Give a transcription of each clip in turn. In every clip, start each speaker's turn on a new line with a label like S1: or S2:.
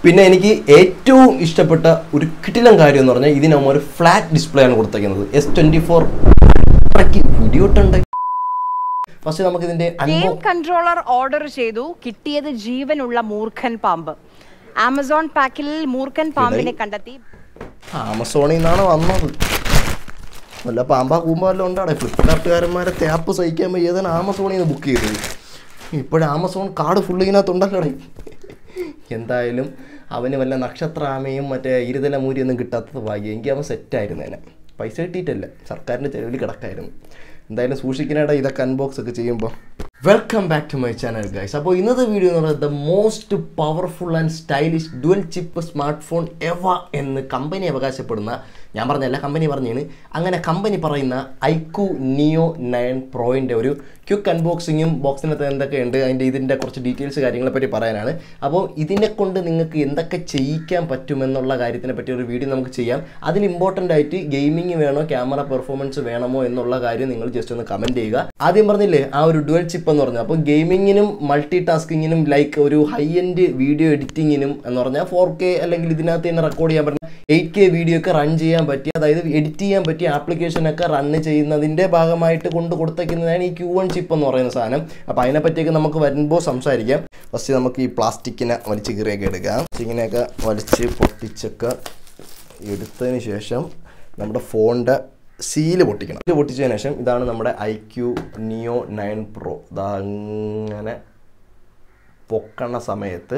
S1: പിന്നെ എനിക്ക് ഏറ്റവും ഇഷ്ടപ്പെട്ട ഒരു കിടിലം കാര്യം എന്ന് പറഞ്ഞാൽ ഇതിനാകുമ്പോൾ ഒരു ഫ്ലാറ്റ് ഡിസ്പ്ലേ ആണ് കൊടുത്തേക്കുന്നത് എസ് ട്വന്റി ഫോർ വീഡിയോട്ടുണ്ട് ഫസ്റ്റ് നമുക്ക് ഇതിന്റെ
S2: ഗെയിം കൺട്രോളർ ഓർഡർ ചെയ്തു കിട്ടിയത് ജീവനുള്ള മൂർഖൻ പാമ്പ് ആമസോൺ പാക്കിൽ മൂർഖൻ പാമ്പിനെ കണ്ടെത്തി
S1: ആമസോണിൽ നിന്നാണ് വന്നത് വല്ല പാമ്പാ കൂമ്പാ വല്ലതും ഉണ്ടാടെ ഫ്ലിപ്കാർട്ടുകാരന്മാരെ തേപ്പ് സഹിക്കാൻ വയ്യതാണ് ആമസോണിൽ നിന്ന് ബുക്ക് ചെയ്തത് ഇപ്പോഴും ആമസോൺ കാർഡ് ഫുള്ള് ഇതിനകത്തുണ്ടല്ലോടെ എന്തായാലും അവന് വല്ല നക്ഷത്ര ആമയും മറ്റേ ഇരുതല മൂരിയൊന്നും കിട്ടാത്തത് ഭാഗ്യം എങ്കിൽ അവൻ സെറ്റായിരുന്നേനെ പൈസ കിട്ടിയിട്ടല്ല സർക്കാരിൻ്റെ ചെലവിൽ കിടക്കായിരുന്നു എന്തായാലും സൂക്ഷിക്കണേടാ ഇതൊക്കെ അൺബോക്സ് ഒക്കെ ചെയ്യുമ്പോൾ welcome back to my channel guys അപ്പോൾ ഇന്നത്തെ വീഡിയോ എന്ന് പറയുന്നത് the most powerful and stylish dual chip smart phone എവ എന്ന് കമ്പനി അവകാശപ്പെടുന്ന ഞാൻ പറഞ്ഞല്ല കമ്പനി പറഞ്ഞാണ് അങ്ങനെ കമ്പനി പറയുന്ന ഐക്കു നിയോ നയൻ പ്രോയിൻ്റെ ഒരു ക്യുക്ക് അൺബോക്സിങ്ങും ബോക്സിനകത്ത് എന്തൊക്കെയുണ്ട് അതിൻ്റെ ഇതിൻ്റെ കുറച്ച് ഡീറ്റെയിൽസ് കാര്യങ്ങളെ പറ്റി പറയാനാണ് അപ്പോൾ ഇതിനെ കൊണ്ട് നിങ്ങൾക്ക് എന്തൊക്കെ ചെയ്യിക്കാൻ പറ്റുമെന്നുള്ള കാര്യത്തിനെ പറ്റി ഒരു വീഡിയോ നമുക്ക് ചെയ്യാം അതിൽ ഇമ്പോർട്ടൻ്റ് ആയിട്ട് ഗെയിമിംഗ് വേണോ ക്യാമറ പെർഫോമൻസ് വേണമോ എന്നുള്ള കാര്യം നിങ്ങൾ ജസ്റ്റ് ഒന്ന് കമൻറ്റ് ചെയ്യുക ആദ്യം പറഞ്ഞില്ലേ ആ ഒരു ഡുവൽ ചിപ്പ് എന്ന് പറഞ്ഞാൽ അപ്പോൾ ഗെയിമിങ്ങിനും മൾട്ടി ടാസ്കിങ്ങിനും ലൈക്ക് ഒരു ഹൈ എൻഡ് വീഡിയോ എഡിറ്റിങ്ങിനും എന്ന് പറഞ്ഞാൽ ഫോർ കെ അല്ലെങ്കിൽ ഇതിനകത്ത് തന്നെ റെക്കോർഡ് ചെയ്യാൻ പറ്റുന്ന എയ്റ്റ് കെ വീഡിയോ ഒക്കെ റൺ ചെയ്യാൻ പറ്റിയ അതായത് എഡിറ്റ് ചെയ്യാൻ പറ്റിയ ആപ്ലിക്കേഷനൊക്കെ റൺ ചെയ്യുന്നതിൻ്റെ ഭാഗമായിട്ട് കൊണ്ട് കൊടുത്തേക്കുന്നതാണ് ഈ ക്യൂ വൺ ചിപ്പ് എന്ന് പറയുന്ന സാധനം അപ്പോൾ അതിനെപ്പറ്റിയൊക്കെ നമുക്ക് വരുമ്പോൾ സംസാരിക്കാം ഫസ്റ്റ് നമുക്ക് ഈ പ്ലാസ്റ്റിക്കിനെ വലിച്ച് കീറിയൊക്കെ എടുക്കാം ഇങ്ങനെയൊക്കെ വലിച്ച് പൊട്ടിച്ചൊക്കെ എടുത്തതിന് ശേഷം നമ്മുടെ ഫോണിൻ്റെ സീല് പൊട്ടിക്കണം സീല് പൊട്ടിച്ചതിന് ശേഷം ഇതാണ് നമ്മുടെ iQOO Neo nine Pro ഇതാ അങ്ങനെ പൊക്കണ സമയത്ത്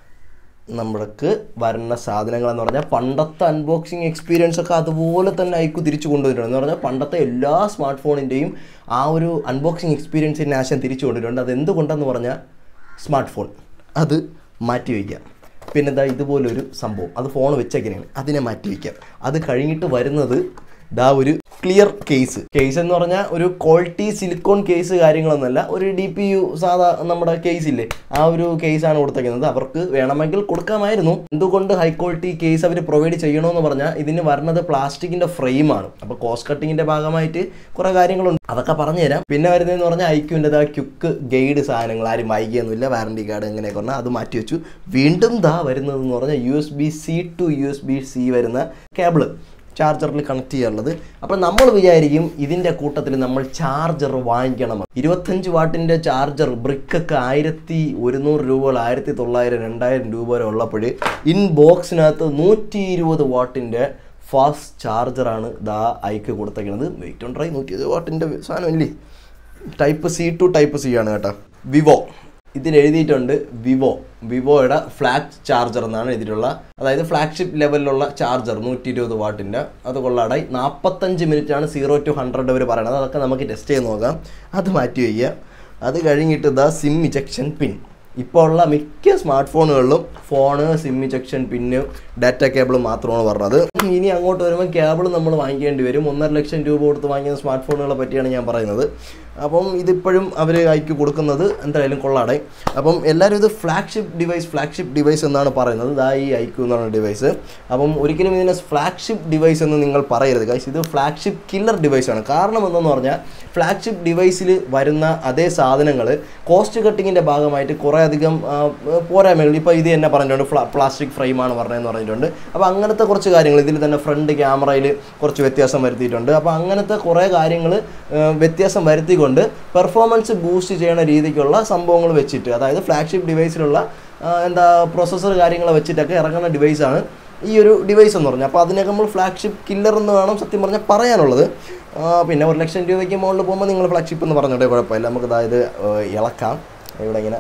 S1: നമ്മൾക്ക് വരുന്ന സാധനങ്ങൾ എന്ന് പറഞ്ഞാൽ പണ്ടത്തെ അൺബോക്സിങ് എക്സ്പീരിയൻസ് ഒക്കെ അതുപോലെ തന്നെ ഐക്കു തിരിച്ചു കൊണ്ടുവരുന്നുണ്ട് എന്ന് പറഞ്ഞാൽ പണ്ടത്തെ എല്ലാ സ്മാർട്ട് ഫോണിൻ്റെയും ആ ഒരു അൺബോക്സിങ് എക്സ്പീരിയൻസിൻ്റെ ആശയം തിരിച്ചു കൊണ്ടുവരുന്നുണ്ട് അത് എന്തുകൊണ്ടെന്ന് പറഞ്ഞാൽ സ്മാർട്ട് ഫോൺ അത് മാറ്റി വയ്ക്കാം പിന്നെ എന്താ ഇതുപോലൊരു സംഭവം അത് ഫോൺ വെച്ചെങ്ങനെയാണ് അതിനെ മാറ്റി വയ്ക്കാം അത് കഴിഞ്ഞിട്ട് വരുന്നത് ദാ ഒരു ക്ലിയർ കേസ് കേസ് എന്ന് പറഞ്ഞാൽ ഒരു ക്വാളിറ്റി സിലിക്കോൺ കേസ് കാര്യങ്ങളൊന്നുമല്ല ഒരു ഡി പി യു സാധാ നമ്മുടെ കേസ് ഇല്ലേ ആ ഒരു കേസാണ് കൊടുത്തേക്കുന്നത് അവർക്ക് വേണമെങ്കിൽ കൊടുക്കാമായിരുന്നു എന്തുകൊണ്ട് ഹൈ ക്വാളിറ്റി കേസ് അവർ പ്രൊവൈഡ് ചെയ്യണമെന്ന് പറഞ്ഞാൽ ഇതിന് വരുന്നത് പ്ലാസ്റ്റിക്കിന്റെ ഫ്രെയിമാണ് അപ്പോൾ കോസ്റ്റ് കട്ടിങ്ങിന്റെ ഭാഗമായിട്ട് കുറേ കാര്യങ്ങളുണ്ട് അതൊക്കെ പറഞ്ഞുതരാം പിന്നെ വരുന്നതെന്ന് പറഞ്ഞാൽ ഐക്യുൻ്റെ ആ ക്യുക്ക് ഗൈഡ് സാധനങ്ങൾ ആരും വൈകിയൊന്നുമില്ല വാറണ്ടി കാർഡ് എങ്ങനെയൊക്കെ പറഞ്ഞാൽ അത് മാറ്റി വെച്ചു വീണ്ടും ദാ വരുന്നതെന്ന് പറഞ്ഞാൽ U S B C to U S B C വരുന്ന കേബിള് ചാർജറിൽ കണക്ട് ചെയ്യാനുള്ളത് അപ്പോൾ നമ്മൾ വിചാരിക്കും ഇതിൻ്റെ കൂട്ടത്തിൽ നമ്മൾ ചാർജർ വാങ്ങിക്കണം ഇരുപത്തഞ്ച് വാട്ടിൻ്റെ ചാർജർ ബ്രിക്കൊക്കെ ആയിരത്തി ഒരുന്നൂറ് രൂപകൾ ആയിരത്തി തൊള്ളായിരം രണ്ടായിരം രൂപ വരെ ഉള്ളപ്പോൾ ഇൻ ബോക്സിനകത്ത് നൂറ്റി ഇരുപത് വാട്ടിൻ്റെ ഫാസ്റ്റ് ചാർജറാണ് ദാ ഐക്ക് കൊടുത്തേക്കുന്നത് വെയിറ്റ് ഓൺ ഡ്രൈ നൂറ്റി ഇരുപത് വാട്ടിൻ്റെ സാധനം ഇല്ലേ type C to type C ആണ് കേട്ടോ വിവോ ഇതിൽ എഴുതിയിട്ടുണ്ട് വിവോ വിവോയുടെ ഫ്ലാഗ് ചാർജർ എന്നാണ് എഴുതിയിട്ടുള്ള അതായത് ഫ്ലാഗ്ഷിപ്പ് ലെവലിലുള്ള ചാർജർ നൂറ്റി ഇരുപത് വാട്ടിൻ്റെ അത് കൊള്ളാടായി നാൽപ്പത്തഞ്ച് മിനിറ്റ് ആണ് സീറോ ടു ഹൺഡ്രഡ് അവർ പറയണത് അതൊക്കെ നമുക്ക് ടെസ്റ്റ് ചെയ്ത് നോക്കാം അത് മാറ്റി വയ്ക്കുക അത് കഴിഞ്ഞിട്ട് ഇതാ സിം ഇജക്ഷൻ പിൻ ഇപ്പോൾ ഉള്ള മിക്ക സ്മാർട്ട് ഫോണുകളിലും phone SIM ejection pin data cable മാത്രമാണ് പറഞ്ഞത് ഇനി അങ്ങോട്ട് വരുമ്പോൾ കേബിൾ നമ്മൾ വാങ്ങിക്കേണ്ടി വരും ഒന്നര ലക്ഷം രൂപ കൊടുത്ത് വാങ്ങിയ സ്മാർട്ട് ഫോണുകളെ പറ്റിയാണ് ഞാൻ പറയുന്നത് അപ്പം ഇതിപ്പോഴും അവർ അയക്ക് കൊടുക്കുന്നത് എന്തായാലും കൊള്ളാടെ അപ്പം എല്ലാവരും ഇത് ഫ്ലാഗ്ഷിപ്പ് ഡിവൈസ് ഫ്ലാഗ്ഷിപ്പ് ഡിവൈസ് എന്നാണ് പറയുന്നത് ഇതാ ഈ ഐക്യു എന്നാണ് ഡിവൈസ് അപ്പം ഒരിക്കലും ഇതിനെ ഫ്ലാഗ്ഷിപ്പ് ഡിവൈസ് എന്ന് നിങ്ങൾ പറയരുത് ഗൈസ് ഇത് ഫ്ലാഗ്ഷിപ്പ് കില്ലർ ഡിവൈസാണ് കാരണം എന്തെന്ന് പറഞ്ഞാൽ ഫ്ലാഗ്ഷിപ്പ് ഡിവൈസിൽ വരുന്ന അതേ സാധനങ്ങൾ കോസ്റ്റ് കട്ടിങ്ങിൻ്റെ ഭാഗമായിട്ട് കുറേ അധികം ആ, പോരായ്മകൾ ഇപ്പോൾ ഇത് തന്നെ പറഞ്ഞിട്ടുണ്ട് ഫ്ലാ പ്ലാസ്റ്റിക് ഫ്രെയിമാണ് പറഞ്ഞതെന്ന് പറഞ്ഞിട്ടുണ്ട് അപ്പോൾ അങ്ങനത്തെ കുറച്ച് കാര്യങ്ങൾ ഇതിൽ തന്നെ ഫ്രണ്ട് ക്യാമറയിൽ കുറച്ച് വ്യത്യാസം വരുത്തിയിട്ടുണ്ട് അപ്പോൾ അങ്ങനത്തെ കുറേ കാര്യങ്ങൾ വ്യത്യാസം വരുത്തിക്കൊണ്ട് പെർഫോമൻസ് ബൂസ്റ്റ് ചെയ്യുന്ന രീതിക്കുള്ള സംഭവങ്ങൾ വെച്ചിട്ട് അതായത് ഫ്ലാഗ്ഷിപ്പ് ഡിവൈസിലുള്ള ആ, എന്താ പ്രോസസ്സർ കാര്യങ്ങൾ വെച്ചിട്ടൊക്കെ ഇറങ്ങുന്ന ഡിവൈസാണ് ഈ ഒരു ഡിവൈസ് എന്ന് പറഞ്ഞാൽ അപ്പോൾ അതിനൊക്കെ നമ്മൾ ഫ്ലാഗ്ഷിപ്പ് കില്ലർ എന്ന് വേണം സത്യം പറഞ്ഞാൽ പറയാനുള്ളത് ആ, പിന്നെ ഒരു ലക്ഷം രൂപയ്ക്ക് മുകളിൽ പോകുമ്പോൾ നിങ്ങൾ ഫ്ലാഗ്ഷിപ്പ് എന്ന് പറഞ്ഞിട്ട് കുഴപ്പമില്ല നമുക്ക് അതായത് ഇളക്കാം ഇവിടെ ഇങ്ങനെ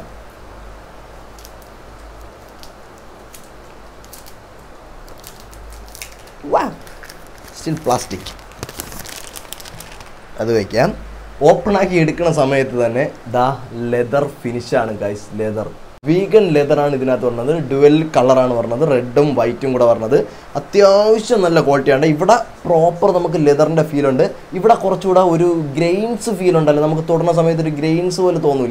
S1: വാ സ്റ്റിൽ പ്ലാസ്റ്റിക് അത് വയ്ക്കാം ഓപ്പൺ ആക്കി എടുക്കുന്ന സമയത്ത് തന്നെ ദാ ലെതർ ഫിനിഷാണ് ഗൈസ് ലെതർ വീഗൻ ലെതറാണ് ഇതിനകത്ത് പറഞ്ഞത് ഡുവൽ കളറാണ് പറഞ്ഞത് റെഡും വൈറ്റും കൂടെ പറഞ്ഞത് അത്യാവശ്യം നല്ല ക്വാളിറ്റിയാണ് ഇവിടെ പ്രോപ്പർ നമുക്ക് ലെതറിൻ്റെ ഫീൽ ഉണ്ട് ഇവിടെ കുറച്ചുകൂടെ ഒരു ഗ്രെയിൻസ് ഫീൽ ഉണ്ടല്ലോ നമുക്ക് തൊടുന്ന സമയത്ത് ഒരു ഗ്രെയിൻസ് പോലെ തോന്നൂലേ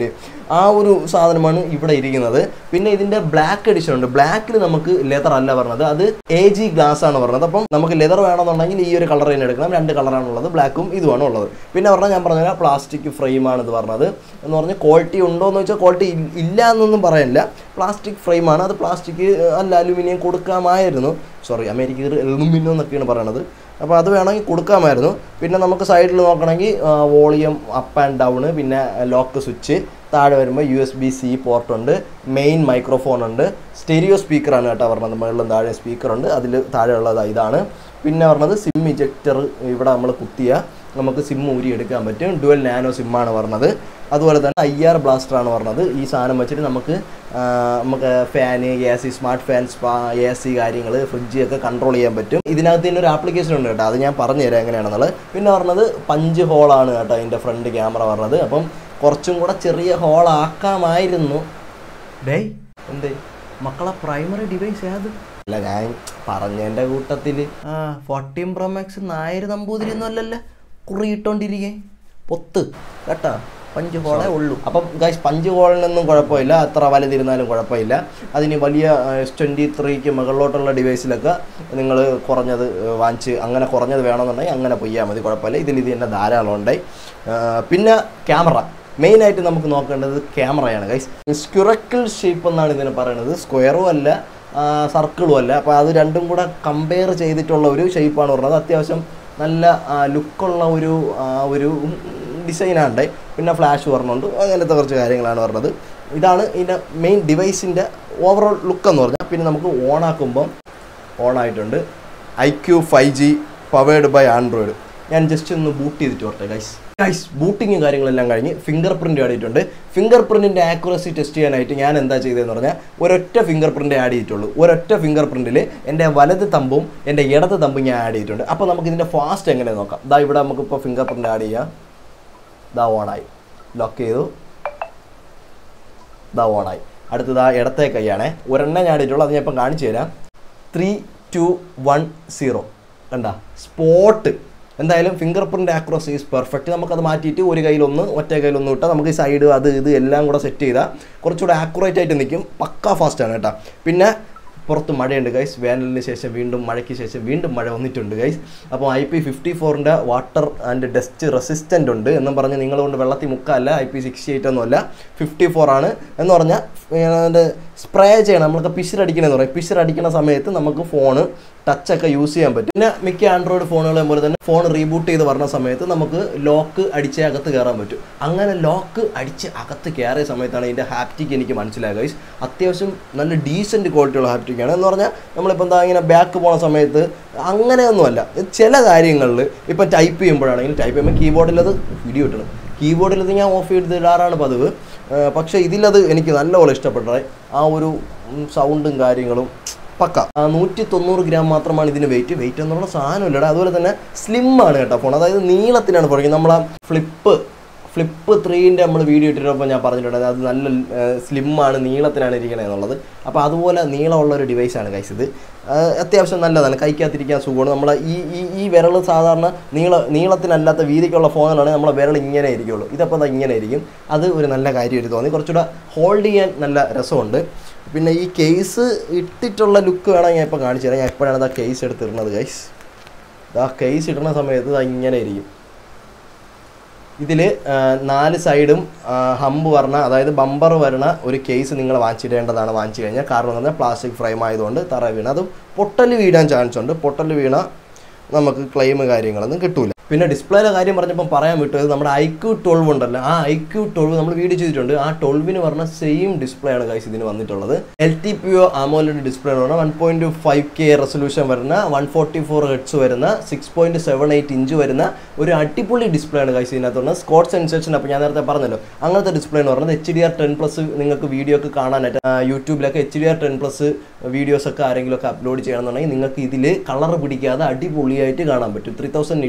S1: ആ ഒരു സാധനമാണ് ഇവിടെ ഇരിക്കുന്നത് പിന്നെ ഇതിന്റെ ബ്ലാക്ക് എഡിഷൻ ഉണ്ട് ബ്ലാക്കിൽ നമുക്ക് ലെതർ അല്ല പറഞ്ഞത് അത് എ ജി ഗ്ലാസ് ആണ് പറഞ്ഞത് അപ്പം നമുക്ക് ലെതർ വേണമെന്നുണ്ടെങ്കിൽ ഈ ഒരു കളർ തന്നെ എടുക്കണം രണ്ട് കളറാണുള്ളത് ബ്ലാക്കും ഇതുമാണ് ഉള്ളത് പിന്നെ പറഞ്ഞാൽ ഞാൻ പറഞ്ഞ പ്ലാസ്റ്റിക് ഫ്രെയിമാണ് ഇത് പറഞ്ഞത് എന്ന് പറഞ്ഞ് ക്വാളിറ്റി ഉണ്ടോ എന്ന് വെച്ചാൽ ക്വാളിറ്റി ഇല്ല എന്നൊന്നും പറയാനില്ല പ്ലാസ്റ്റിക് ഫ്രെയിമാണ് അത് പ്ലാസ്റ്റിക് അല്ല അലുമിനിയം കൊടുക്കാമായിരുന്നു സോറി അമേരിക്ക അലുമിനിയം എന്നൊക്കെയാണ് പറയണത് അപ്പോൾ അത് വേണമെങ്കിൽ കൊടുക്കാമായിരുന്നു പിന്നെ നമുക്ക് സൈഡിൽ നോക്കണമെങ്കിൽ വോളിയം അപ്പ് ആൻഡ് ഡൗൺ പിന്നെ ലോക്ക് സ്വിച്ച് താഴെ വരുമ്പോൾ U S B C port ഉണ്ട് മെയിൻ മൈക്രോഫോൺ ഉണ്ട് സ്റ്റെരിയോ സ്പീക്കറാണ് കേട്ടോ പറഞ്ഞത് മുകളിലും താഴെ സ്പീക്കർ ഉണ്ട് അതിൽ താഴെയുള്ളത് ഇതാണ് പിന്നെ പറഞ്ഞത് സിം ഇജക്ടർ ഇവിടെ നമ്മൾ കുത്തിയ നമുക്ക് സിം ഊരി എടുക്കാൻ പറ്റും ഡുവൽ നാനോ സിമ്മാണ് പറഞ്ഞത് അതുപോലെ തന്നെ ഐ ആർ ബ്ലാസ്റ്റർ ആണ് പറഞ്ഞത് ഈ സാധനം വെച്ചിട്ട് നമുക്ക് ആ, നമുക്ക് fan A C smart fan സ്പാ എ സി കാര്യങ്ങൾ ഫ്രിഡ്ജ് ഒക്കെ കൺട്രോൾ ചെയ്യാൻ പറ്റും ഇതിനകത്ത് തന്നെ ഒരു ആപ്ലിക്കേഷൻ ഉണ്ട് കേട്ടോ അത് ഞാൻ പറഞ്ഞു തരാം എങ്ങനെയാണെന്നുള്ളത് പിന്നെ പറഞ്ഞത് പഞ്ച് ഹോളാണ് കേട്ടോ അതിൻ്റെ ഫ്രണ്ട് ക്യാമറ പറഞ്ഞത് അപ്പം കുറച്ചും കൂടെ ചെറിയ ഹോൾ ആക്കാമായിരുന്നു ഡേയ് എന്തേ മക്കളെ പ്രൈമറി ഡിവൈസ് ഏത് അല്ല ഞാൻ പറഞ്ഞതിൻ്റെ കൂട്ടത്തിൽ ആ fourteen pro max Nair Namboothiri ഒന്നും അല്ലല്ലോ കുറിയിട്ടോണ്ടിരിക്കേ പൊത്ത് കേട്ടാ പഞ്ച് ഹോളേ ഉള്ളൂ അപ്പം ഗൈസ് പഞ്ച് ഹോളിനൊന്നും കുഴപ്പമില്ല അത്ര വലുതിരുന്നാലും കുഴപ്പമില്ല അതിന് വലിയ എസ് ട്വൻറ്റി ത്രീക്ക് മുകളിലോട്ടുള്ള ഡിവൈസിലൊക്കെ നിങ്ങൾ കുറഞ്ഞത് ഏഹ്, വാങ്ങിച്ച് അങ്ങനെ കുറഞ്ഞത് വേണമെന്നുണ്ടെങ്കിൽ അങ്ങനെ പൊയ്യാൽ മതി കുഴപ്പമില്ല ഇതിൽ ഇത് തന്നെ ധാരാളം ഉണ്ടായി പിന്നെ ക്യാമറ മെയിനായിട്ട് നമുക്ക് നോക്കേണ്ടത് ക്യാമറയാണ് ഗൈസ് സ്ക്യുറക്കിൾ ഷേപ്പ് എന്നാണ് ഇതിന് പറയുന്നത് സ്ക്വയറും അല്ല സർക്കിളും അല്ല അപ്പോൾ അത് രണ്ടും കൂടെ കമ്പയർ ചെയ്തിട്ടുള്ള ഒരു ഷേപ്പാണ് പറഞ്ഞത് അത്യാവശ്യം നല്ല ലുക്കുള്ള ഒരു ആ, ഒരു ഡിസൈനാണ്ട് പിന്നെ ഫ്ലാഷ് പറഞ്ഞുകൊണ്ട് അങ്ങനത്തെ കുറച്ച് കാര്യങ്ങളാണ് പറഞ്ഞത് ഇതാണ് ഇതിൻ്റെ മെയിൻ ഡിവൈസിൻ്റെ ഓവറോൾ ലുക്ക് എന്ന് പറഞ്ഞാൽ പിന്നെ നമുക്ക് ഓണാക്കുമ്പം ഓണായിട്ടുണ്ട് iQOO five G powered by Android ഞാൻ ജസ്റ്റ് ഒന്ന് ബൂട്ട് ചെയ്തിട്ട് വരട്ടെ ഗൈസ് ഗൈസ് ബൂട്ടിങ് കാര്യങ്ങളെല്ലാം കഴിഞ്ഞ് ഫിംഗർ പ്രിൻ്റ് ആടിയിട്ടുണ്ട് ഫിംഗർ പ്രിൻറ്റിൻ്റെ ആക്യുറസി ടെസ്റ്റ് ചെയ്യാനായിട്ട് ഞാൻ എന്താ ചെയ്തതെന്ന് പറഞ്ഞാൽ ഒരൊറ്റ ഫിംഗർ പ്രിൻ്റ് ആഡ് ചെയ്തിട്ടുള്ളൂ ഒരൊറ്റ ഫിംഗർ പ്രിൻറ്റിൽ എൻ്റെ വലത് തമ്പും എൻ്റെ ഇടത് തമ്പും ഞാൻ ആഡ് ചെയ്തിട്ടുണ്ട് അപ്പോൾ നമുക്ക് ഇതിൻ്റെ ഫാസ്റ്റ് എങ്ങനെ നോക്കാം ദാ ഇവിടെ നമുക്കിപ്പോൾ ഫിംഗർ പ്രിൻ്റ് ആഡ് ചെയ്യാം ദാ ഓണായി ലോക്ക് ചെയ്തു ദാ ഓണായി അടുത്തത് ആ ഇടത്തെ കൈയാണേ ഒരെണ്ണം ഞാൻ ആടിയിട്ടുള്ളൂ അത് ഞാൻ ഇപ്പം കാണിച്ചു തരാം ത്രീ ടു വൺ സീറോ കണ്ട സ്പോട്ട് എന്തായാലും fingerprint across is perfect നമുക്കത് മാറ്റിയിട്ട് ഒരു കയ്യിലൊന്ന് ഒറ്റ കയ്യിലൊന്ന് ഇട്ടാൽ നമുക്ക് ഈ സൈഡ് അത് ഇത് എല്ലാം കൂടെ സെറ്റ് ചെയ്താൽ കുറച്ചുകൂടെ ആക്യുറേറ്റ് ആയിട്ട് നിൽക്കും പക്കാ ഫാസ്റ്റാണ് കേട്ടോ പിന്നെ പുറത്ത് മഴയുണ്ട് ഗൈസ് വേനലിന് ശേഷം വീണ്ടും മഴയ്ക്ക് ശേഷം വീണ്ടും മഴ വന്നിട്ടുണ്ട് ഗൈസ് അപ്പോൾ ഐ പി ഫിഫ്റ്റി ഫോറിൻ്റെ വാട്ടർ ആൻഡ് ഡസ്റ്റ് റെസിസ്റ്റൻ്റ് ഉണ്ട് എന്നും പറഞ്ഞ് നിങ്ങൾ കൊണ്ട് വെള്ളത്തിൽ മുക്കല്ല ഐ പി സിക്സ്റ്റി എയ്റ്റ് ഒന്നുമല്ല ഫിഫ്റ്റി ഫോർ ആണ് എന്ന് പറഞ്ഞാൽ അതിൻ്റെ സ്പ്രേ ചെയ്യണം നമ്മൾക്ക് പിശിറടിക്കണമെന്ന് പറയും പിശിറടിക്കുന്ന സമയത്ത് നമുക്ക് ഫോണ് ടച്ചൊക്കെ യൂസ് ചെയ്യാൻ പറ്റും പിന്നെ മിക്ക ആൻഡ്രോയിഡ് ഫോണുകളെ പോലെ തന്നെ ഫോൺ റീബൂട്ട് ചെയ്ത് വരുന്ന സമയത്ത് നമുക്ക് ലോക്ക് അടിച്ചേ അകത്ത് കയറാൻ പറ്റും അങ്ങനെ ലോക്ക് അടിച്ച് അകത്ത് കയറിയ സമയത്താണ് ഇതിൻ്റെ ഹാപ്റ്റിക് എനിക്ക് മനസ്സിലായത് ഗൈസ് അത്യാവശ്യം നല്ല ഡീസൻറ്റ് ക്വാളിറ്റിയുള്ള ഹാപ്റ്റിക്കാണ് എന്ന് പറഞ്ഞാൽ നമ്മളിപ്പോൾ എന്താ ഇങ്ങനെ ബാക്ക് പോണ സമയത്ത് അങ്ങനെയൊന്നുമല്ല ചില കാര്യങ്ങളിൽ ഇപ്പം ടൈപ്പ് ചെയ്യുമ്പോഴാണെങ്കിലും ടൈപ്പ് ചെയ്യുമ്പോൾ കീബോർഡിൽ അത് വീഡിയോ കിട്ടണം കീബോർഡിൽ ഇത് ഞാൻ ഓഫ് ചെയ്ത് ഇടാറാണ് പതിവ് ആ, പക്ഷേ ഇതിലത് എനിക്ക് നല്ലപോലെ ഇഷ്ടപ്പെട്ടത് ആ ഒരു സൗണ്ടും കാര്യങ്ങളും പക്ക ആ, നൂറ്റി തൊണ്ണൂറ് ഗ്രാം മാത്രമാണ് ഇതിന് വെയിറ്റ് വെയിറ്റ് എന്നുള്ള സാധനമില്ലടാ അതുപോലെ തന്നെ സ്ലിം ആണ് കേട്ടോ ഫോൺ അതായത് നീളത്തിനാണ് പറയുന്നത് നമ്മളാ ഫ്ലിപ്പ് ഫ്ലിപ്പ് ത്രീൻ്റെ നമ്മൾ വീഡിയോ ഇട്ടിട്ടപ്പോൾ ഞാൻ പറഞ്ഞിട്ടുണ്ട് അത് നല്ല സ്ലിം ആണ് നീളത്തിനാണ് ഇരിക്കണത് എന്നുള്ളത് അപ്പോൾ അതുപോലെ നീളമുള്ള ഒരു ഡിവൈസാണ് കൈസ് ഇത് ആ, അത്യാവശ്യം നല്ലതാണ് കൈക്കകത്തിരിക്കാൻ സുഖമാണ് നമ്മളെ ഈ ഈ ഈ വിരൽ സാധാരണ നീള നീളത്തിനല്ലാത്ത വീതിക്കുള്ള ഫോണുകളാണെങ്കിൽ നമ്മളെ വിരൽ ഇങ്ങനെ ഇരിക്കുള്ളൂ ഇതപ്പോൾ അത് ഇങ്ങനെ ഇരിക്കും അത് ഒരു നല്ല കാര്യമായിട്ട് തോന്നി കുറച്ചുകൂടെ ഹോൾഡ് ചെയ്യാൻ നല്ല രസമുണ്ട് പിന്നെ ഈ കേസ് ഇട്ടിട്ടുള്ള ലുക്ക് വേണമെങ്കിൽ ഞാൻ ഇപ്പോൾ കാണിച്ചു തരാം ഞാൻ എപ്പോഴാണ് ആ കേസ് എടുത്തിരുന്നത് ഗൈസ് ആ കേസ് ഇടുന്ന സമയത്ത് ഇത് ഇങ്ങനെ ഇരിക്കും ഇതിൽ നാല് സൈഡും ഹമ്പ് വരണ അതായത് ബമ്പർ വരണ ഒരു കേസ് നിങ്ങൾ വാങ്ങിച്ചിടേണ്ടതാണ് വാങ്ങിച്ചു കഴിഞ്ഞാൽ കാരണം എന്ന് പറഞ്ഞാൽ പ്ലാസ്റ്റിക് ഫ്രെയിം ആയതുകൊണ്ട് തറ വീണ അത് പൊട്ടൽ വീഴാൻ ചാൻസ് ഉണ്ട് പൊട്ടൽ വീണ നമുക്ക് ക്ലെയിം കാര്യങ്ങളൊന്നും കിട്ടൂല പിന്നെ ഡിസ്പ്ലേയുടെ കാര്യം പറഞ്ഞപ്പോൾ പറയാൻ വിട്ടത് നമ്മുടെ ഐക്യു ട്വൽവ് ഉണ്ടല്ലോ ആ ഐക്യു ട്വൽവ് നമ്മൾ വീഡിയോ ചെയ്തിട്ടുണ്ട് ആ ട്വൽവിന് പറഞ്ഞ സെയിം ഡിസ്പ്ലേ ആണ് ഗൈസ് ഇതിന് വന്നിട്ടുള്ളത് L T P O AMOLED display എന്ന് പറഞ്ഞാൽ one point five K resolution വരുന്ന വൺ ഫോർട്ടി ഫോർ ഹെഡ്സ് വരുന്ന six point seven eight inch വരുന്ന ഒരു അടിപൊളി ഡിസ്പ്ലേ ആണ് ഗൈസ് ഇതിനകത്തുള്ള സ്കോട്ട് സെൻസേഷൻ അപ്പോൾ ഞാൻ നേരത്തെ പറഞ്ഞല്ലോ അങ്ങനത്തെ ഡിസ്പ്ലേ എന്ന് പറയുന്നത് H D R ten plus നിങ്ങൾക്ക് വീഡിയോ ഒക്കെ കാണാനായിട്ട് ആ, യൂട്യൂബിലൊക്കെ H D R ten plus videos ഒക്കെ ആരെങ്കിലും ഒക്കെ അപ്ലോഡ് ചെയ്യണമെന്നുണ്ടെങ്കിൽ നിങ്ങൾക്ക് ഇതിൽ കളർ പിടിക്കാതെ അടിപൊളിയായിട്ട് കാണാൻ പറ്റും ത്രീ തൗസൻഡ് നിറ്റ്സിൻ്റെ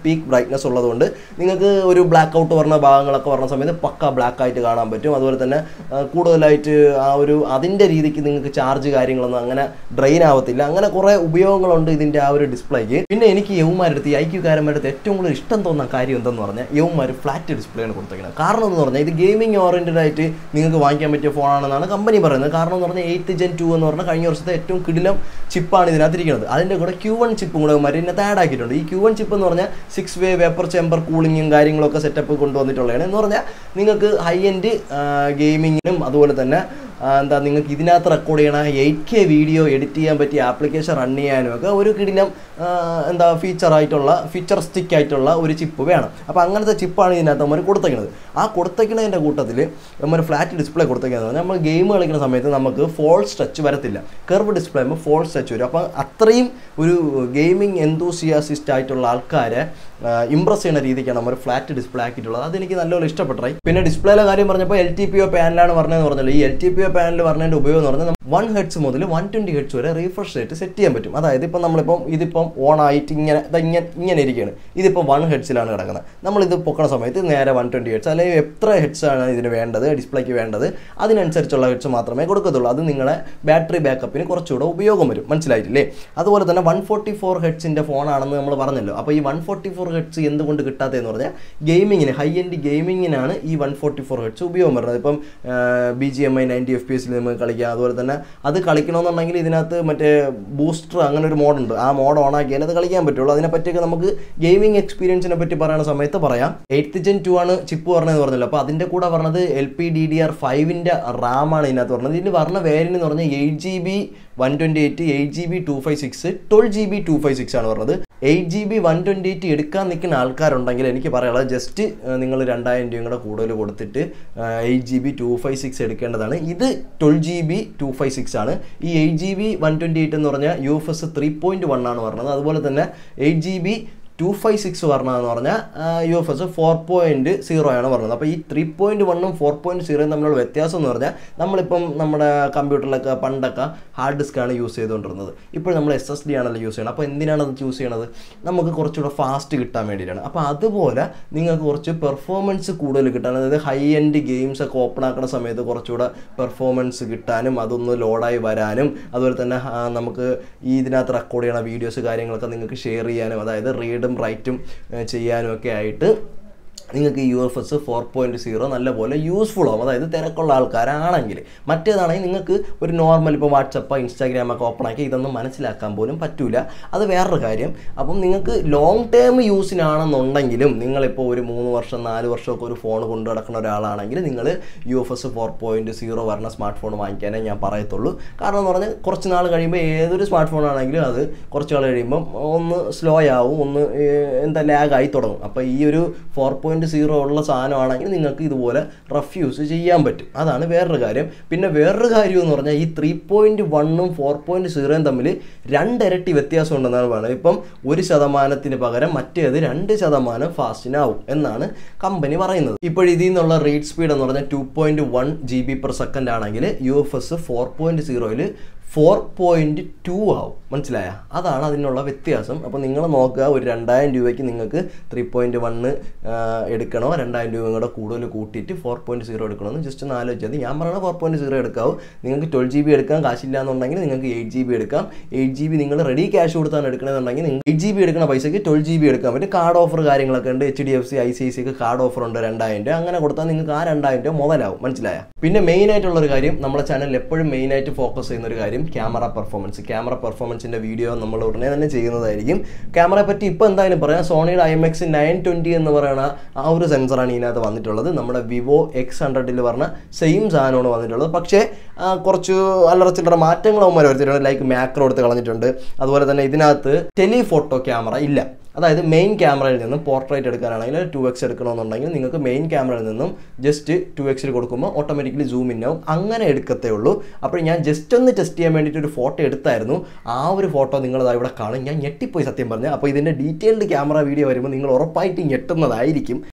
S1: പീക്ക് ബ്രൈറ്റ്നസ് ഉള്ളതുകൊണ്ട് നിങ്ങൾക്ക് ഒരു ബ്ലാക്ക് ഔട്ട് പറഞ്ഞ ഭാഗങ്ങളൊക്കെ പറഞ്ഞ സമയത്ത് പക്ക ബ്ലാക്ക് ആയിട്ട് കാണാൻ പറ്റും അതുപോലെ തന്നെ ആ, കൂടുതലായിട്ട് ആ ഒരു അതിൻ്റെ രീതിക്ക് നിങ്ങൾക്ക് ചാർജ് കാര്യങ്ങളൊന്നും അങ്ങനെ ഡ്രെയിൻ ആവത്തില്ല അങ്ങനെ കുറേ ഉപയോഗങ്ങളുണ്ട് ഇതിൻ്റെ ആ ഒരു ഡിസ്പ്ലേക്ക് പിന്നെ എനിക്ക് യൗമാരെടുത്ത് ഈ ഐക്യക്കാരന്മാരുടെ ഏറ്റവും കൂടുതൽ ഇഷ്ടം തോന്നുന്ന കാര്യം എന്തെന്ന് പറഞ്ഞാൽ യൗമാർ ഫ്ലാറ്റ് ഡിസ്പ്ലേ ആണ് കൊടുത്തേക്കുന്നത് കാരണം എന്ന് പറഞ്ഞാൽ ഇത് ഗെയിമിംഗ് ഓറിയൻറ്റഡ് ആയിട്ട് നിങ്ങൾക്ക് വാങ്ങിക്കാൻ പറ്റിയ ഫോണാണെന്നാണ് കമ്പനി പറയുന്നത് കാരണം എന്ന് പറഞ്ഞാൽ എയ്ത്ത് ജെൻ ടു എന്ന് പറഞ്ഞാൽ കഴിഞ്ഞ വർഷത്തെ ഏറ്റവും കിടിലം ചിപ്പാണ് ഇതിനകത്തിരിക്കുന്നത് അതിൻ്റെ കൂടെ ക്യൂ വൺ ചിപ്പും കൂടെ മറ്റേ ഇതിനകത്ത് ആഡ് ആക്കിയിട്ടുണ്ട് ഈ ക്യൂ വൺ ചിപ്പ് എന്ന് പറഞ്ഞാൽ സിക്സ് വേ വേപ്പർ ചേമ്പർ കൂളിങ്ങും കാര്യങ്ങളൊക്കെ സെറ്റപ്പ് കൊണ്ടുവന്നിട്ടുള്ളതാണ് എന്ന് പറഞ്ഞാൽ നിങ്ങൾക്ക് ഹൈ എൻഡ് ഗെയിമിങ്ങിനും അതുപോലെ തന്നെ ആ, എന്താ നിങ്ങൾക്ക് ഇതിനകത്ത് റെക്കോർഡ് ചെയ്യണ എയ്റ്റ് കെ വീഡിയോ എഡിറ്റ് ചെയ്യാൻ പറ്റിയ ആപ്ലിക്കേഷൻ റൺ ചെയ്യാനും ഒക്കെ ഒരു കിടിലം ആ, എന്താ ഫീച്ചർ ആയിട്ടുള്ള ഫീച്ചർ സ്റ്റിക്ക് ആയിട്ടുള്ള ഒരു ചിപ്പ് വേണം അപ്പോൾ അങ്ങനത്തെ ചിപ്പാണ് ഇതിനകത്ത് നമ്മൾ കൊടുത്തേക്കുന്നത് ആ കൊടുത്തേക്കുന്നതിൻ്റെ കൂട്ടത്തിൽ നമ്മൾ ഫ്ലാറ്റ് ഡിസ്പ്ലേ കൊടുത്തേക്കുന്നത് നമ്മൾ ഗെയിം കളിക്കുന്ന സമയത്ത് നമുക്ക് ഫോൾസ് ടച്ച് വരത്തില്ല കർവ് ഡിസ്പ്ലേ ആകുമ്പോൾ ഫോൾസ് ടച്ച് വരും അപ്പോൾ അത്രയും ഒരു ഗെയിമിംഗ് എന്തൂസിയാസിസ്റ്റ് ആയിട്ടുള്ള ആൾക്കാരെ ഇമ്പ്രസ് ചെയ്യുന്ന രീതിക്കാണ് നമ്മൾ ഫ്ലാറ്റ് ഡിസ്പ്ലേ ആക്കിയിട്ടുള്ളത് അതെനിക്ക് നല്ലപോലെ ഇഷ്ടപ്പെട്ടായി പിന്നെ ഡിസ്പ്ലേയിലെ കാര്യം പറഞ്ഞപ്പോൾ എൽ ടി പി ഒ പാനലാണ് പറഞ്ഞതെന്ന് പറഞ്ഞല്ലോ ഈ L T P O panel പറഞ്ഞതിൻ്റെ ഉപയോഗം എന്ന് പറഞ്ഞാൽ വൺ ഹെഡ്സ് മുതൽ വൺ ട്വൻറ്റി ഹെഡ്സ് വരെ റീഫ്രഷ് റേറ്റ് സെറ്റ് ചെയ്യാൻ പറ്റും അതായത് ഇപ്പം നമ്മളിപ്പം ഇതിപ്പം ഓൺ ആയിട്ട് ഇങ്ങനെ ദാ ഇങ്ങനെ ഇങ്ങനെ ഇരിക്കുകയാണ് ഇതിപ്പോൾ വൺ ഹെഡ്സിലാണ് കിടക്കുന്നത് നമ്മളിത് പൊക്കണ സമയത്ത് നേരെ വൺ ട്വൻറ്റി ഹെഡ്സ് അല്ലെങ്കിൽ എത്ര ഹെഡ്സ് ആണ് ഇതിന് വേണ്ടത് ഡിസ്പ്ലേക്ക് വേണ്ടത് അതിനനുസരിച്ചുള്ള ഹെഡ്സ് മാത്രമേ കൊടുക്കത്തുള്ളൂ അത് നിങ്ങളെ ബാറ്ററി ബാക്കപ്പിന് കുറച്ചുകൂടെ ഉപയോഗം വരും മനസ്സിലായിട്ടില്ലേ അതുപോലെ തന്നെ വൺ ഫോർട്ടി ഫോർ ഹെഡ്സിൻ്റെ ഫോണാണെന്ന് നമ്മൾ പറഞ്ഞല്ലോ അപ്പോൾ ഈ വൺ ഫോർട്ടി ഫോർ ഹെഡ്സ് എന്തുകൊണ്ട് കിട്ടാത്തതെന്ന് പറഞ്ഞാൽ ഗെയിമിങ്ങിന് ഹൈ എൻഡ് ഗെയിമിങ്ങിനാണ് ഈ വൺ ഫോർട്ടി ഫോർ ഹെഡ്സ് ഉപയോഗം വരുന്നത് ഇപ്പം B G M I ninety F P എസിൽ നമുക്ക് കളിക്കാം അതുപോലെ തന്നെ അത് കളിക്കണമെന്നുണ്ടെങ്കിൽ ഇതിനകത്ത് മറ്റേ ബൂസ്റ്റർ അങ്ങനെ ഒരു മോഡുണ്ട് ആ മോഡ് ഓൺ ആക്കിയാൽ അത് കളിക്കാൻ പറ്റുള്ളൂ അതിനെ പറ്റിയൊക്കെ നമുക്ക് ഗെയിമിംഗ് എക്സ്പീരിയൻസിനെ പറ്റി പറയുന്ന സമയത്ത് പറയാം എയ്ത്ത് ജെൻ ടു ആണ് ചിപ്പ് പറഞ്ഞത് പറഞ്ഞല്ലോ അപ്പോൾ അതിൻ്റെ കൂടെ പറഞ്ഞത് L P D D R ഫൈവിൻ്റെ റാമാണ് ഇതിനകത്ത് പറഞ്ഞത് ഇതിൽ പറഞ്ഞ വേരിയൻ്റ് എന്ന് പറഞ്ഞാൽ eight G B one twenty eight eight G B two five six twelve G B two five six ആണ് പറഞ്ഞത് eight G B one twenty eight എടുക്കാൻ നിൽക്കുന്ന ആൾക്കാരുണ്ടെങ്കിൽ എനിക്ക് പറയാനുള്ളത് ജസ്റ്റ് നിങ്ങൾ രണ്ടായിരം രൂപയും കൂടെ കൂടുതൽ കൊടുത്തിട്ട് eight G B two five six എടുക്കേണ്ടതാണ് ഇത് twelve G B two five six ആണ് ഈ eight G B one twenty eight എന്ന് പറഞ്ഞാൽ U F S three point one ആണ് പറഞ്ഞത് അതുപോലെ തന്നെ eight G B two five six പറഞ്ഞതെന്ന് പറഞ്ഞാൽ U F S four point zero ആണ് പറഞ്ഞത് അപ്പോൾ ഈ ത്രീ പോയിൻറ്റ് വണ്ണും ഫോർ പോയിൻറ്റ് സീറോയും തമ്മിലുള്ള വ്യത്യാസം എന്ന് പറഞ്ഞാൽ നമ്മളിപ്പം നമ്മുടെ കമ്പ്യൂട്ടറിലൊക്കെ പണ്ടൊക്കെ ഹാർഡ് ഡിസ്ക് ആണ് യൂസ് ചെയ്തുകൊണ്ടിരുന്നത് ഇപ്പോൾ നമ്മൾ എസ് എസ് ഡി ആണല്ലോ യൂസ് ചെയ്യണം അപ്പോൾ എന്തിനാണ് അത് ചൂസ് ചെയ്യണത് നമുക്ക് കുറച്ചുകൂടെ ഫാസ്റ്റ് കിട്ടാൻ വേണ്ടിയിട്ടാണ് അപ്പോൾ അതുപോലെ നിങ്ങൾക്ക് കുറച്ച് പെർഫോമൻസ് കൂടുതൽ കിട്ടാൻ അതായത് ഹൈ എൻഡ് ഗെയിംസ് ഒക്കെ ഓപ്പൺ ആക്കുന്ന സമയത്ത് കുറച്ചുകൂടെ പെർഫോമൻസ് കിട്ടാനും അതൊന്ന് ലോഡായി വരാനും അതുപോലെ തന്നെ ആ, നമുക്ക് ഈ ഇതിനകത്ത് റെക്കോർഡ് ചെയ്യണ വീഡിയോസ് കാര്യങ്ങളൊക്കെ നിങ്ങൾക്ക് ഷെയർ ചെയ്യാനും അതായത് റീഡും റൈറ്റും ചെയ്യാനും ഒക്കെ ആയിട്ട് നിങ്ങൾക്ക് U F S four point zero നല്ലപോലെ യൂസ്ഫുൾ ആവും അതായത് തിരക്കുള്ള ആൾക്കാരാണെങ്കിൽ മറ്റേതാണെങ്കിൽ നിങ്ങൾക്ക് ഒരു നോർമൽ ഇപ്പോൾ വാട്സപ്പ് ഇൻസ്റ്റാഗ്രാം ഒക്കെ ഓപ്പൺ ആക്കി ഇതൊന്നും മനസ്സിലാക്കാൻ പോലും പറ്റൂല അത് വേറൊരു കാര്യം അപ്പം നിങ്ങൾക്ക് ലോങ് ടേം യൂസിനാണെന്നുണ്ടെങ്കിലും നിങ്ങളിപ്പോൾ ഒരു മൂന്ന് വർഷം നാല് വർഷമൊക്കെ ഒരു ഫോൺ കൊണ്ടു നടക്കുന്ന ഒരാളാണെങ്കിൽ നിങ്ങൾ U F S four point zero പറഞ്ഞ സ്മാർട്ട് ഫോൺ വാങ്ങിക്കാനേ ഞാൻ പറയത്തുള്ളൂ കാരണം എന്ന് പറഞ്ഞാൽ കുറച്ച് നാൾ കഴിയുമ്പോൾ ഏതൊരു സ്മാർട്ട് ഫോൺ ആണെങ്കിലും അത് കുറച്ച് നാൾ കഴിയുമ്പം ഒന്ന് സ്ലോ ആവും ഒന്ന് ഏഹ്, എന്താ ലാഗായി തുടങ്ങും അപ്പോൾ ഈ ഒരു ഫോർ പോയിൻറ്റ് സീറോ ഉള്ള സാധനമാണെങ്കിൽ നിങ്ങൾക്ക് ഇതുപോലെ റഫ് യൂസ് ചെയ്യാൻ പറ്റും അതാണ് വേറൊരു കാര്യം പിന്നെ വേറൊരു കാര്യം എന്ന് പറഞ്ഞാൽ ഈ ത്രീ പോയിൻറ്റ് വണ്ണും ഫോർ പോയിൻറ്റ് സീറോയും തമ്മിൽ രണ്ടിരട്ടി വ്യത്യാസം ഉണ്ടെന്നാണ് പറയുന്നത് ഇപ്പം ഒരു ശതമാനത്തിന് പകരം മറ്റേത് രണ്ട് ശതമാനം ഫാസ്റ്റിനാവും എന്നാണ് കമ്പനി പറയുന്നത് ഇപ്പോൾ ഇതിൽ നിന്നുള്ള റീഡ് സ്പീഡ് എന്ന് പറഞ്ഞാൽ two point one G B per second ആണെങ്കിൽ U F S four point സീറോയിൽ ഫോർ പോയിൻറ്റ് ടു ആവും മനസ്സിലായ അതാണ് അതിനുള്ള വ്യത്യാസം അപ്പോൾ നിങ്ങൾ നോക്കുക ഒരു രണ്ടായിരം രൂപയ്ക്ക് നിങ്ങൾക്ക് ത്രീ പോയിൻറ്റ് വണ്ണ് എടുക്കണോ രണ്ടായിരം രൂപയും കൂടെ കൂടുതൽ കൂട്ടിയിട്ട് ഫോർ പോയിൻറ്റ് സീറോ എടുക്കണമെന്ന് ജസ്റ്റ് ഒന്ന് ആലോചിച്ചത് ഞാൻ പറയണത് ഫോർ പോയിൻറ്റ് സീറോ എടുക്കാവും നിങ്ങൾക്ക് ട്വൽവ് ജി ബി എടുക്കാൻ കാശില്ല എന്നുണ്ടെങ്കിൽ നിങ്ങൾക്ക് എയ്റ്റ് ജി ബി എടുക്കാം എയ്റ്റ് ജി ബി നിങ്ങൾ റെഡി ക്യാഷ് കൊടുത്താണ് എടുക്കണമെന്നുണ്ടെങ്കിൽ നിങ്ങൾ എയ്റ്റ് ജി ബി എടുക്കുന്ന പൈസയ്ക്ക് ട്വൽവ് ജി ബി എടുക്കാൻ പറ്റും കാർഡ് ഓഫർ കാര്യങ്ങളൊക്കെ ഉണ്ട് H D F C I C I C ഒക്കെ കാർഡ് ഓഫർ ഉണ്ട് രണ്ടായിരം രൂപ അങ്ങനെ കൊടുത്താൽ നിങ്ങൾക്ക് ആ രണ്ടായിരം രൂപ മുതലാവും മനസ്സിലായ പിന്നെ മെയിൻ ആയിട്ടുള്ള ഒരു കാര്യം നമ്മുടെ ചാനലിൽ എപ്പോഴും മെയിൻ ആയിട്ട് ഫോക്കസ് ചെയ്യുന്ന ഒരു കാര്യം ക്യാമറ പെർഫോമൻസ് ക്യാമറ പെർഫോമൻസിന്റെ വീഡിയോ നമ്മൾ ഉടനെ തന്നെ ചെയ്യുന്നതായിരിക്കും ക്യാമറയെ പറ്റി ഇപ്പോൾ എന്തായാലും പറയാം സോണിയുടെ I M X nine twenty എന്ന് പറയുന്ന ആ ഒരു സെൻസറാണ് ഇതിനകത്ത് വന്നിട്ടുള്ളത് നമ്മുടെ വിവോ എക്സ് ഹൺഡ്രഡിൽ പറഞ്ഞ സെയിം സാധനമാണ് വന്നിട്ടുള്ളത് പക്ഷേ ആ, കുറച്ച് അല്ലറ ചില്ലറ മാറ്റങ്ങൾ അവന്മാർ വരുത്തിയിട്ടുണ്ട് ലൈക്ക് മാക്രോ എടുത്ത് കളഞ്ഞിട്ടുണ്ട് അതുപോലെ തന്നെ ഇതിനകത്ത് ടെലിഫോട്ടോ ക്യാമറ ഇല്ല അതായത് മെയിൻ ക്യാമറയിൽ നിന്നും പോർട്രേറ്റ് എടുക്കാനാണെങ്കിൽ ടു എക്സ് എടുക്കണമെന്നുണ്ടെങ്കിൽ നിങ്ങൾക്ക് മെയിൻ ക്യാമറയിൽ നിന്നും ജസ്റ്റ് ടു എക്സിൽ കൊടുക്കുമ്പോൾ ഓട്ടോമാറ്റിക്കലി സൂം ഇൻ ആവും അങ്ങനെ എടുക്കത്തേ ഉള്ളൂ അപ്പോൾ ഞാൻ ജസ്റ്റ് ഒന്ന് ടെസ്റ്റ് ചെയ്യാൻ വേണ്ടിയിട്ട് ഒരു ഫോട്ടോ എടുത്തായിരുന്നു ആ ഒരു ഫോട്ടോ നിങ്ങൾ ദാ ഇവിടെ കാണും ഞാൻ ഞെട്ടിപ്പോയി സത്യം പറഞ്ഞു അപ്പോൾ ഇതിൻ്റെ ഡീറ്റെയിൽഡ് ക്യാമറ വീഡിയോ വരുമ്പോൾ നിങ്ങൾ ഉറപ്പായിട്ട് ഞെട്ടുന്നതായിരിക്കും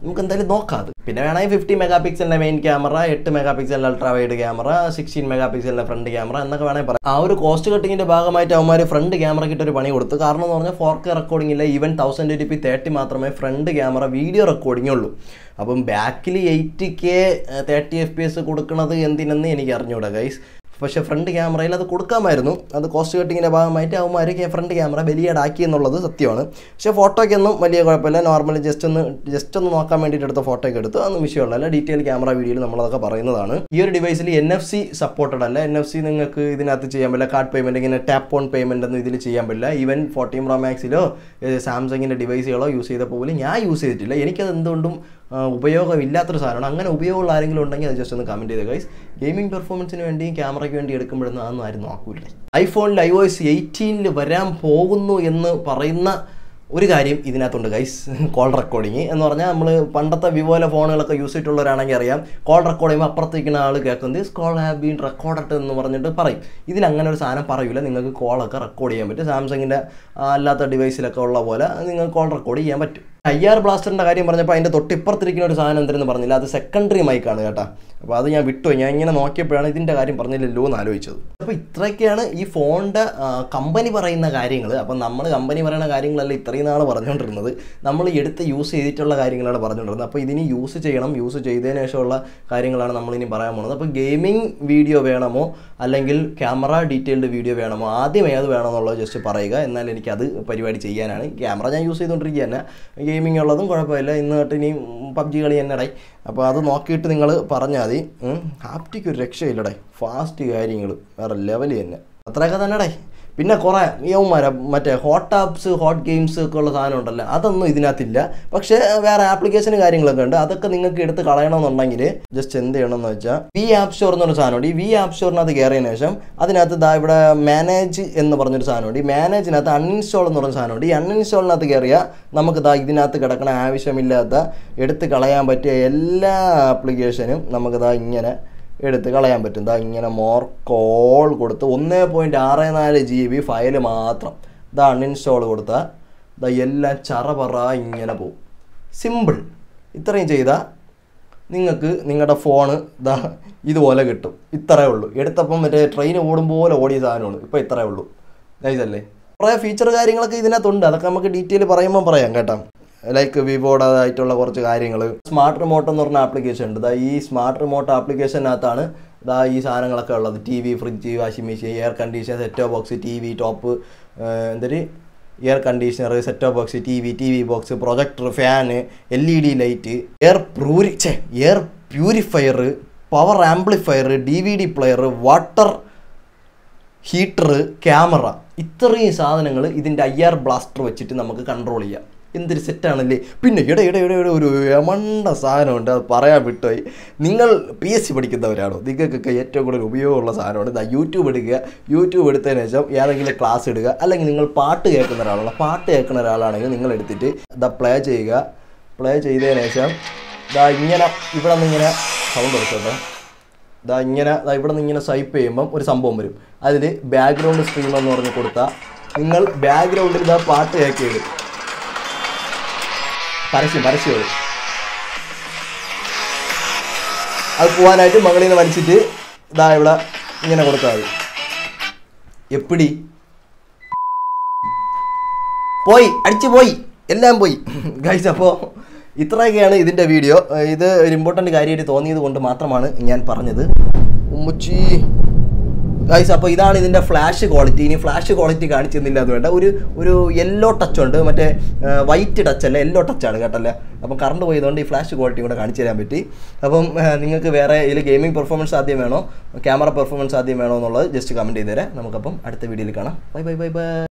S1: നമുക്ക് എന്തായാലും നോക്കാം അത് പിന്നെ വേണമെങ്കിൽ ഫിഫ്റ്റി മെഗാ പിക്സലിൻ്റെ മെയിൻ ക്യാമറ എട്ട് മെഗാ പിക്സലിൻ്റെ ultra wide camera sixteen mega പിക്സലിൻ്റെ ഫ്രണ്ട് ക്യാമറ എന്നൊക്കെ വേണമെങ്കിൽ പറയാം ആ ഒരു കോസ്റ്റ് കട്ടിങ്ങിൻ്റെ ഭാഗമായിട്ട് അവന്മാർ ഫ്രണ്ട് ക്യാമറയ്ക്ക് ഇട്ടൊരു പണി കൊടുത്തു കാരണം എന്ന് പറഞ്ഞാൽ ഫോർ കെ റെക്കോർഡിംഗ് ഇല്ല even thousand eighty P thirty മാത്രമേ ഫ്രണ്ട് ക്യാമറ വീഡിയോ റെക്കോർഡിംഗ് ഉള്ളൂ അപ്പം ബാക്കിൽ eight K thirty F P S കൊടുക്കുന്നത് എന്തിനെന്ന് എനിക്ക് അറിഞ്ഞൂടാ ഗൈസ് പക്ഷേ ഫ്രണ്ട് ക്യാമറയിൽ അത് കൊടുക്കാമായിരുന്നു അത് കോസ്റ്റ് കട്ടിങ്ങിൻ്റെ ഭാഗമായിട്ട് അവന്മാർ ഫ്രണ്ട് ക്യാമറ വലിയടാക്കി എന്നുള്ളത് സത്യമാണ് പക്ഷേ ഫോട്ടോയ്ക്കൊന്നും വലിയ കുഴപ്പമില്ല നോർമലി ജസ്റ്റ് ഒന്ന് ജസ്റ്റ് ഒന്ന് നോക്കാൻ വേണ്ടിയിട്ട് എടുത്ത ഫോട്ടോ ഒക്കെ എടുത്തു അതൊന്നും വിഷയമുള്ളതല്ല ഡീറ്റെയിൽ ക്യാമറ വീഡിയോയിൽ നമ്മളതൊക്കെ പറയുന്നതാണ് ഈ ഒരു ഡിവൈസിൽ എൻ എഫ് സി സപ്പോർട്ടഡ് അല്ല എൻ എഫ് സി നിങ്ങൾക്ക് ഇതിനകത്ത് ചെയ്യാൻ പറ്റില്ല കാർഡ് പേയ്മെൻറ്റ് ഇങ്ങനെ ടാപ്പ് ഓൺ പേയ്മെൻ്റ് ഒന്നും ഇതിൽ ചെയ്യാൻ പറ്റില്ല ഈവൻ ഫോർട്ടീൻ പ്രോ മാക്സിലോ സാംസങ്ങിൻ്റെ ഡിവൈസുകളോ യൂസ് ചെയ്തപ്പോൾ പോലും ഞാൻ യൂസ് ചെയ്തിട്ടില്ല എനിക്കത് എന്തുകൊണ്ടും ആ, ഉപയോഗമില്ലാത്തൊരു സാധനമാണ് അങ്ങനെ ഉപയോഗമുള്ള ആരെങ്കിലും ഉണ്ടെങ്കിൽ അത് ജസ്റ്റ് ഒന്ന് കമൻറ്റ് ചെയ്ത് ഗൈസ് ഗെയിമിംഗ് പെർഫോമൻസിന് വേണ്ടി ക്യാമറയ്ക്ക് വേണ്ടി എടുക്കുമ്പോഴൊന്നും അതൊന്നും ആരും നോക്കൂല ഐഫോണിൽ ഐ ഒ എസ് എയ്റ്റീനിൽ വരാൻ പോകുന്നു എന്ന് പറയുന്ന ഒരു കാര്യം ഇതിനകത്തുണ്ട് ഗൈസ് കോൾ റെക്കോർഡിങ് എന്ന് പറഞ്ഞാൽ നമ്മൾ പണ്ടത്തെ വിവോയിലെ ഫോണുകളൊക്കെ യൂസ് ചെയ്തിട്ടുള്ളവരാണെങ്കിൽ അറിയാം കോൾ റെക്കോർഡ് ചെയ്യുമ്പോൾ അപ്പുറത്തേക്കുന്ന ആൾ കേൾക്കുന്നത് this call have been recorded എന്ന് പറഞ്ഞിട്ട് പറയും ഇതിൽ അങ്ങനെ ഒരു സാധനം പറയൂല നിങ്ങൾക്ക് കോളൊക്കെ റെക്കോർഡ് ചെയ്യാൻ പറ്റും സാംസങ്ങിൻ്റെ അല്ലാത്ത ഡിവൈസിലൊക്കെ ഉള്ള പോലെ നിങ്ങൾക്ക് കോൾ റെക്കോർഡ് ചെയ്യാൻ പറ്റും ഐ ആർ ബ്ലാസ്റ്ററിൻ്റെ കാര്യം പറഞ്ഞപ്പോൾ അതിൻ്റെ തൊട്ടിപ്പുറത്തിരിക്കുന്ന ഒരു സാധനം എന്തെന്ന് പറഞ്ഞില്ല അത് സെക്കൻഡറി മൈക്കാണ് കേട്ടോ അപ്പോൾ അത് ഞാൻ വിട്ടുപോയി ഞാൻ ഇങ്ങനെ നോക്കിയപ്പോഴാണ് ഇതിൻ്റെ കാര്യം പറഞ്ഞില്ലല്ലോ എന്ന് ആലോചിച്ചത് അപ്പോൾ ഇത്രയൊക്കെയാണ് ഈ ഫോണിൻ്റെ കമ്പനി പറയുന്ന കാര്യങ്ങൾ അപ്പം നമ്മൾ കമ്പനി പറയുന്ന കാര്യങ്ങളല്ല ഇത്രയും നാൾ പറഞ്ഞുകൊണ്ടിരുന്നത് നമ്മൾ എടുത്ത് യൂസ് ചെയ്തിട്ടുള്ള കാര്യങ്ങളാണ് പറഞ്ഞുകൊണ്ടിരുന്നത് അപ്പോൾ ഇതിന് യൂസ് ചെയ്യണം യൂസ് ചെയ്തതിന് ശേഷമുള്ള കാര്യങ്ങളാണ് നമ്മളിനി പറയാൻ പോകുന്നത് അപ്പോൾ ഗെയിമിംഗ് വീഡിയോ വേണമോ അല്ലെങ്കിൽ ക്യാമറ ഡീറ്റെയിൽഡ് വീഡിയോ വേണമോ ആദ്യം ഏത് വേണമെന്നുള്ളത് ജസ്റ്റ് പറയുക എന്നാൽ എനിക്ക് അത് പരിപാടി ചെയ്യാനാണ് ക്യാമറ ഞാൻ യൂസ് ചെയ്തുകൊണ്ടിരിക്കുക തന്നെ ഗെയിമിംഗ് ഉള്ളതും കുഴപ്പമില്ല ഇന്ന് തൊട്ട് ഇനി പബ്ജി കളി തന്നെ ഇടയി അപ്പോൾ അത് നോക്കിയിട്ട് നിങ്ങൾ പറഞ്ഞാൽ മതി ഹാപ്റ്റിക്ക് ഒരു രക്ഷയില്ലടേ ഫാസ്റ്റ് കാര്യങ്ങൾ വേറെ ലെവൽ തന്നെ അത്രയൊക്കെ തന്നെ പിന്നെ കുറേ യൗമാര മറ്റേ ഹോട്ട് ആപ്സ് ഹോട്ട് ഗെയിംസ് ഒക്കെ ഉള്ള സാധനം ഉണ്ടല്ലോ അതൊന്നും ഇതിനകത്തില്ല പക്ഷേ വേറെ ആപ്ലിക്കേഷനും കാര്യങ്ങളൊക്കെ ഉണ്ട് അതൊക്കെ നിങ്ങൾക്ക് എടുത്ത് കളയണമെന്നുണ്ടെങ്കിൽ ജസ്റ്റ് എന്ത് ചെയ്യണമെന്ന് വെച്ചാൽ വി ആപ്പ് സ്റ്റോർ എന്നൊരു സാധനമുണ്ട് ഈ വി ആപ്പ് സ്റ്റോറിനകത്ത് കയറിയതിന് ശേഷം അതിനകത്ത് ദാ ഇവിടെ മാനേജ് എന്ന് പറഞ്ഞൊരു സാധനമുണ്ട് ഈ മാനേജിനകത്ത് അൺഇൻസ്റ്റാൾ എന്ന് പറഞ്ഞ സാധനമുണ്ട് ഈ അൺഇൻസ്റ്റാളിനകത്ത് കയറിയാൽ നമുക്ക് ദാ ഇതിനകത്ത് കിടക്കണ ആവശ്യമില്ലാത്ത എടുത്ത് കളയാൻ പറ്റിയ എല്ലാ ആപ്ലിക്കേഷനും നമുക്ക് ദാ ഇങ്ങനെ എടുത്ത് കളയാൻ പറ്റും ദാ ഇങ്ങനെ മോർ കോൾ കൊടുത്ത് ഒന്നേ പോയിൻറ്റ് ആറ് നാല് ജി ബി ഫയൽ മാത്രം ദാ അൺഇൻസ്റ്റാൾ കൊടുത്താൽ ദാ എല്ലാം ചറപറ ഇങ്ങനെ പോവും സിമ്പിൾ ഇത്രയും ചെയ്താൽ നിങ്ങൾക്ക് നിങ്ങളുടെ ഫോണ് ദാ ഇതുപോലെ കിട്ടും ഇത്രയേ ഉള്ളൂ എടുത്തപ്പം മറ്റേ ട്രെയിൻ ഓടും പോലെ ഓടിയ സാധനമാണ് ഇപ്പോൾ ഇത്രയേ ഉള്ളൂ നൈസല്ലേ കുറേ ഫീച്ചർ കാര്യങ്ങളൊക്കെ ഇതിനകത്തുണ്ട് അതൊക്കെ നമുക്ക് ഡീറ്റെയിൽ പറയുമ്പോൾ പറയാം കേട്ടോ ലൈക്ക് വിവോടേതായിട്ടുള്ള കുറച്ച് കാര്യങ്ങൾ സ്മാർട്ട് റിമോട്ട് എന്ന് പറഞ്ഞ ആപ്ലിക്കേഷൻ ഉണ്ട് ദാ ഈ സ്മാർട്ട് റിമോട്ട് ആപ്ലിക്കേഷനകത്താണ് ദാ ഈ സാധനങ്ങളൊക്കെ ഉള്ളത് T V fridge washing machine air condition set top box T V top എന്തൊരു air conditioner set top box T V T V box projector fan L E D light air പ്യൂരി ഛേ air purifier power amplifier D V D player water heater camera ഇത്രയും സാധനങ്ങൾ ഇതിൻ്റെ I R blaster വെച്ചിട്ട് നമുക്ക് control ചെയ്യാം എന്തൊരു സെറ്റാണല്ലേ പിന്നെ ഇട ഇട ഇട ഇട ഒരു യമണ്ട സാധനമുണ്ട് അത് പറയാൻ വിട്ടുപോയി നിങ്ങൾ പി എസ് സി പഠിക്കുന്നവരാണോ നിങ്ങൾക്കൊക്കെ ഏറ്റവും കൂടുതൽ ഉപയോഗമുള്ള സാധനമാണ് ഇതാ യൂട്യൂബ് എടുക്കുക യൂട്യൂബ് എടുത്തതിന് ശേഷം ഏതെങ്കിലും ക്ലാസ് ഇടുക അല്ലെങ്കിൽ നിങ്ങൾ പാട്ട് കേൾക്കുന്ന ഒരാളാണ് പാട്ട് കേൾക്കുന്ന ഒരാളാണെങ്കിൽ നിങ്ങൾ എടുത്തിട്ട് ഇതാ പ്ലേ ചെയ്യുക പ്ലേ ചെയ്തതിന് ശേഷം ഇതാ ഇങ്ങനെ ഇവിടെ നിന്ന് ഇങ്ങനെ സൗണ്ട് എടുത്തോട്ടെ ഇതാ ഇങ്ങനെ ദാ ഇവിടെ നിന്ന് ഇങ്ങനെ സ്വൈപ്പ് ചെയ്യുമ്പം ഒരു സംഭവം വരും അതിൽ ബാക്ക്ഗ്രൗണ്ട് സ്ട്രീം എന്ന് പറഞ്ഞ് കൊടുത്താൽ നിങ്ങൾ ബാക്ക്ഗ്രൗണ്ടിൽ ഇതാ പാട്ട് കേൾക്കിയത് പരസ്യം പരസ്യം വരും അത് പോകാനായിട്ട് മകളിൽ നിന്ന് വലിച്ചിട്ട് ഇതാ ഇവിടെ ഇങ്ങനെ കൊടുത്താൽ മതി എപ്പിടി പോയി അടിച്ചു പോയി എല്ലാം പോയി ഗൈസ് അപ്പോൾ ഇത്രയൊക്കെയാണ് ഇതിൻ്റെ വീഡിയോ ഇത് ഒരു ഇമ്പോർട്ടൻ്റ് കാര്യമായിട്ട് തോന്നിയത് കൊണ്ട് മാത്രമാണ് ഞാൻ പറഞ്ഞത് ഉമ്മച്ചി ഗൈസ് അപ്പോൾ ഇതാണ് ഇതിൻ്റെ ഫ്ലാഷ് ക്വാളിറ്റി ഇനി ഫ്ലാഷ് ക്വാളിറ്റി കാണിച്ചെന്നില്ല അത് വേണ്ട ഒരു ഒരു യെല്ലോ ടച്ച് ഉണ്ട് മറ്റേ വൈറ്റ് ടച്ച് അല്ല യെല്ലോ ടച്ചാണ് കേട്ടല്ലേ അപ്പം കറണ്ട് പോയതുകൊണ്ട് ഈ ഫ്ലാഷ് ക്വാളിറ്റി കൂടെ കാണിച്ചു തരാൻ പറ്റി അപ്പം നിങ്ങൾക്ക് വേറെ ഇതിൽ ഗെയിമിംഗ് പെർഫോമൻസ് ആദ്യം വേണോ ക്യാമറ പെർഫോമൻസ് ആദ്യം വേണോ എന്നുള്ളത് ജസ്റ്റ് കമൻറ്റ് ചെയ്തേരെ നമുക്കപ്പം അടുത്ത വീഡിയോയിൽ കാണാം ബൈ ബൈ ബൈ ബൈ